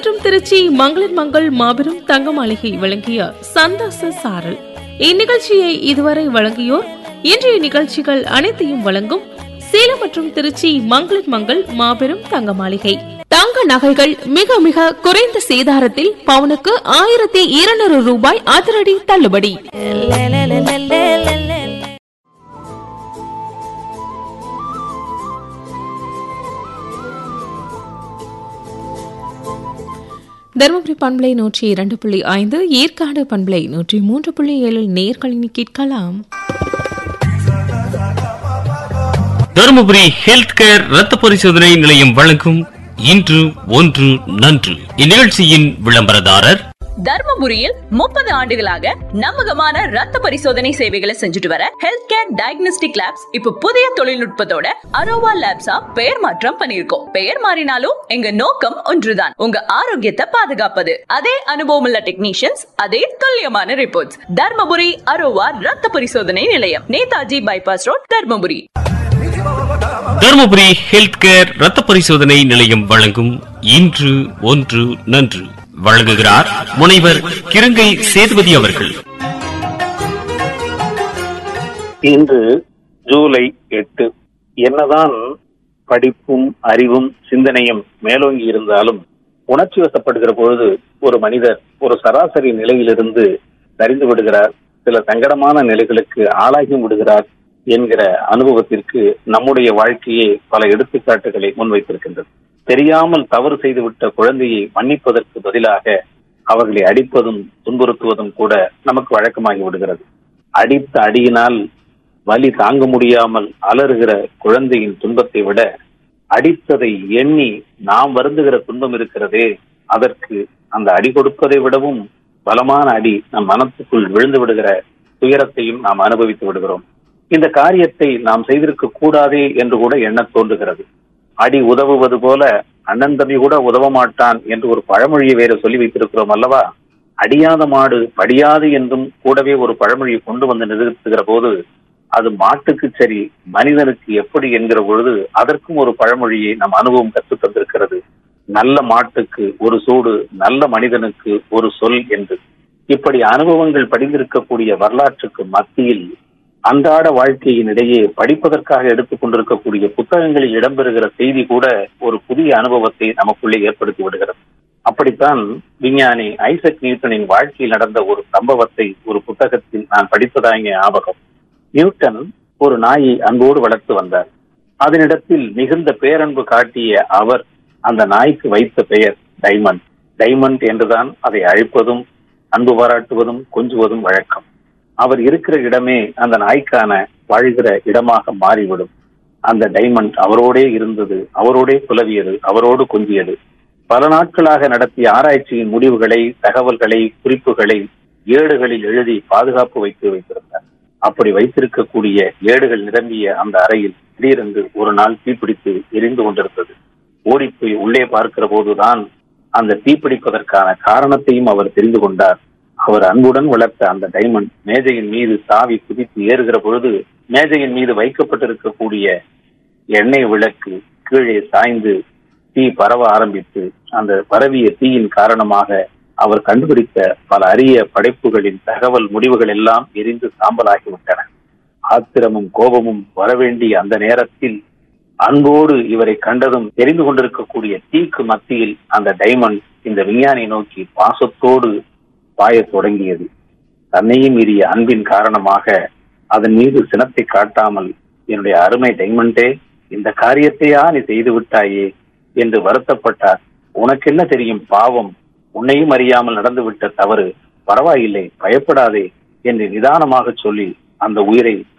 மற்றும் திருச்சி மங்களிர் மங்கள் மாபெரும் தங்க மாளிகை வழங்கிய சந்தாச சாரல் இந்நிகழ்ச்சியை இதுவரை வழங்கியோர் இன்றைய நிகழ்ச்சிகள் அனைத்தையும் வழங்கும் சேலம் மற்றும் திருச்சி மங்களிர் மங்கள் மாபெரும் தங்க மாளிகை தங்க நகைகள் மிக மிக குறைந்த சேதாரத்தில் பவுனுக்கு ஆயிரத்தி இருநூறு ரூபாய் அதிரடி தள்ளுபடி தருமபுரி பண்பலை நூற்றி இரண்டு புள்ளி ஐந்து ஏற்காடு பண்பலை நூற்றி மூன்று புள்ளி ஏழில் நேர்களின் கேட்கலாம் தருமபுரி ஹெல்த் கேர் ரத்த பரிசோதனை நிலையம் வழங்கும் இன்று ஒன்று நன்று இந்நிகழ்ச்சியின் விளம்பரதாரர் தர்மபுரியில் முப்பது ஆண்டுகளாக நம்பகமான ரத்த பரிசோதனை சேவைகளை செஞ்சுட்டு வர ஹெல்த் கேர் டயக்னோஸ்டிக் லேப்ஸ் இப்ப புதிய தொழில்நுட்பத்தோட அரோவா லேப்ஸா பெயர் மாற்றம் பண்ணிருக்கோம் பெயர் மாறினாலும் எங்க நோக்கம் ஒன்றுதான் உங்க ஆரோக்கியத்தை பாதுகாப்பது அதே அனுபவம் உள்ள டெக்னீஷியன்ஸ் அதே துல்லியமான ரிப்போர்ட்ஸ் தர்மபுரி அரோவா ரத்த பரிசோதனை நிலையம் Netaji bypass road Dharmapuri Dharmapuri health care ரத்த பரிசோதனை நிலையம் வழங்கும் இன்று ஒன்று நன்று வழங்குகிறார் முனைவர் கிருங்கை சேதுபதி அவர்கள் இன்று ஜூலை எட்டு என்னதான் படிப்பும் அறிவும் சிந்தனையும் மேலோங்கி இருந்தாலும் உணர்ச்சி வசப்படுகிற பொழுது ஒரு மனிதர் ஒரு சராசரி நிலையிலிருந்து சரிந்து விடுகிறார் சில சங்கடமான நிலைகளுக்கு ஆளாகி விடுகிறார் என்கிற அனுபவத்திற்கு நம்முடைய வாழ்க்கையே பல எடுத்துக்காட்டுகளை முன்வைத்திருக்கின்றது தெரியாமல் தவறு செய்துவிட்ட குழந்தையை மன்னிப்பதற்கு பதிலாக அவர்களை அடிப்பதும் துன்புறுத்துவதும் கூட நமக்கு வழக்கமாகி விடுகிறது அடித்த அடியினால் வலி தாங்க முடியாமல் அலறுகிற குழந்தையின் துன்பத்தை விட அடித்ததை எண்ணி நாம் வருந்துகிற துன்பம் இருக்கிறதே அதற்கு அந்த அடி கொடுப்பதை விடவும் பலமான அடி நம் மனத்துக்குள் விழுந்து விடுகிற துயரத்தையும் நாம் அனுபவித்து விடுகிறோம் இந்த காரியத்தை நாம் செய்திருக்க கூடாதே என்று கூட எண்ணத் தோன்றுகிறது அடி உதவுவது போல அண்ணன் தம்பி கூட உதவ மாட்டான் என்று ஒரு பழமொழியை வேற சொல்லி வைத்திருக்கிறோம் அல்லவா அடியாத மாடு படியாது என்றும் கூடவே ஒரு பழமொழியை கொண்டு வந்து நிறுத்துகிற போது அது மாட்டுக்கு சரி மனிதனுக்கு எப்படி என்கிற பொழுது அதற்கும் ஒரு பழமொழியை நம் அனுபவம் கற்றுத் தந்திருக்கிறது நல்ல மாட்டுக்கு ஒரு சூடு நல்ல மனிதனுக்கு ஒரு சொல் என்று இப்படி அனுபவங்கள் படிந்திருக்கக்கூடிய வரலாற்றுக்கு மத்தியில் அன்றாட வாழ்க்கையின் இடையே படிப்பதற்காக எடுத்துக் கொண்டிருக்கக்கூடிய புத்தகங்களில் இடம்பெறுகிற செய்தி கூட ஒரு புதிய அனுபவத்தை நமக்குள்ளே ஏற்படுத்தி விடுகிறது அப்படித்தான் விஞ்ஞானி ஐசக் நியூட்டனின் வாழ்க்கையில் நடந்த ஒரு சம்பவத்தை ஒரு புத்தகத்தில் நான் படித்ததாக ஞாபகம் நியூட்டன் ஒரு நாயை அன்போடு வளர்த்து வந்தார் அதனிடத்தில் மிகுந்த பேரன்பு காட்டிய அவர் அந்த நாய்க்கு வைத்த பெயர் டைமண்ட் டைமண்ட் என்றுதான் அதை அழைப்பதும் அன்பு பாராட்டுவதும் கொஞ்சுவதும் வழக்கம் அவர் இருக்கிற இடமே அந்த நாய்க்கான வாழ்கிற இடமாக மாறிவிடும் அந்த டைமண்ட் அவரோடே இருந்தது அவரோடே குலவியது அவரோடு கொஞ்சியது பல நாட்களாக நடத்திய ஆராய்ச்சியின் முடிவுகளை தகவல்களை குறிப்புகளை ஏடுகளில் எழுதி பாதுகாப்பு வைத்து வைத்திருந்தார் அப்படி வைத்திருக்கக்கூடிய ஏடுகள் நிரம்பிய அந்த அறையில் திடீரென்று ஒரு நாள் தீப்பிடித்து எரிந்து கொண்டிருந்தது ஓடிப்போய் உள்ளே பார்க்கிற போதுதான் அந்த தீப்பிடிப்பதற்கான காரணத்தையும் அவர் தெரிந்து கொண்டார் அவர் அன்புடன் வளர்த்த அந்த டைமண்ட் மேஜையின் மீது தாவி குதித்து ஏறுகிற பொழுது மேஜையின் மீது வைக்கப்பட்டிருக்கக்கூடிய எண்ணெய் விளக்கு கீழே சாய்ந்து தீ பரவ ஆரம்பித்து அந்த பரவிய தீயின் காரணமாக அவர் கண்டுபிடித்த பல அரிய படைப்புகளின் தகவல் முடிவுகள் எல்லாம் எரிந்து சாம்பலாகிவிட்டன ஆத்திரமும் கோபமும் வரவேண்டிய அந்த நேரத்தில் அன்போடு இவரை கண்டதும் தெரிந்து கொண்டிருக்கக்கூடிய தீக்கு மத்தியில் அந்த டைமண்ட் இந்த விஞ்ஞானியை நோக்கி பாசத்தோடு பாயத் தொடங்கியது தன்னையும் மீறிய அன்பின் காரணமாக அதன் மீது சினத்தை காட்டாமல் என்னுடைய அருமை டைமண்டே இந்த காரியத்தையா நீ செய்து விட்டாயே என்று வருத்தப்பட்டார் உனக்கு என்ன தெரியும் பாவம் உன்னையும் அறியாமல் நடந்துவிட்ட தவறு பரவாயில்லை பயப்படாதே என்று நிதானமாக சொல்லி அந்த உயிரை